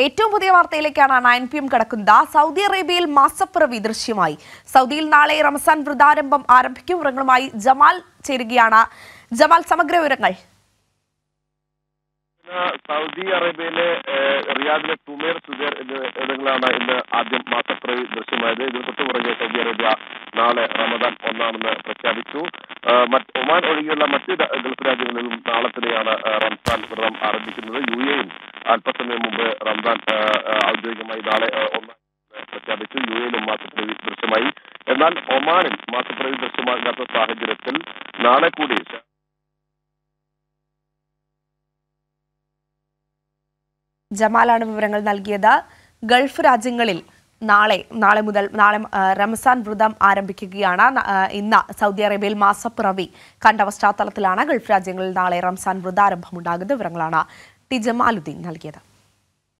ഏറ്റവും പുതിയ വാർത്തയിലേക്കാണ് നയൻ പി എം കടക്കുന്നത് സൗദി അറേബ്യയിൽ മാസപ്പിറവി ദൃശ്യമായി സൗദിയിൽ നാളെ റമസാൻ വൃതാരംഭം ആരംഭിക്കും വിവരങ്ങളുമായി ജമാൽ ചേരുകയാണ് ജമാൽ സമഗ്ര വിവരങ്ങൾ ഇന്ന് സൗദി അറേബ്യയിലെ ഏഹ്, റിയാദിലെ തുമേർ സുജേർ എന്നിവിടങ്ങളാണ് ഇന്ന് ആദ്യം മാസപ്പിറവി ദൃശ്യമായത് ഇതിന് തൊട്ടു പുറകെ സൗദി അറേബ്യ നാളെ റമദാൻ ഒന്നാണെന്ന് പ്രഖ്യാപിച്ചു ഏഹ്, മറ്റ് ഒമാൻ ഒഴികെയുള്ള മറ്റ് ര- ഗൾഫ് രാജ്യങ്ങളിലും നാളെ തന്നെയാണ് ഏഹ്, റംസാൻ വ്രതം ആരംഭിക്കുന്നത് യു എയും അല്പസമയം മുമ്പ് റംസാൻ ഏഹ്, ഏഹ്, ഔദ്യോഗികമായി നാളെ ഏഹ്, ഒന്നാം തീയതി പ്രഖ്യാപിച്ചു യു എയിലും മാസപ്പിറവി ദൃശ്യമായി എന്നാൽ ഒമാനിൽ മാസപ്പിറവി ദൃശ്യമാകാത്ത സാഹചര്യത്തിൽ നാളെ കൂടി ജമാലാണ് വിവരങ്ങൾ നൽകിയത് ഗൾഫ് രാജ്യങ്ങളിൽ നാളെ നാളെ മുതൽ നാളെ ആ, റമസാൻ വ്രതം ആരംഭിക്കുകയാണ് ന- ആ, ഇന്ന് സൗദി അറേബ്യയിൽ മാസപ്പിറവി കണ്ട പശ്ചാത്തലത്തിലാണ് ഗൾഫ് രാജ്യങ്ങളിൽ നാളെ റംസാൻ വ്രതാരംഭം ഉണ്ടാകുന്നത് വിവരങ്ങളാണ് ടി ജമാലുദ്ദീൻ നൽകിയത്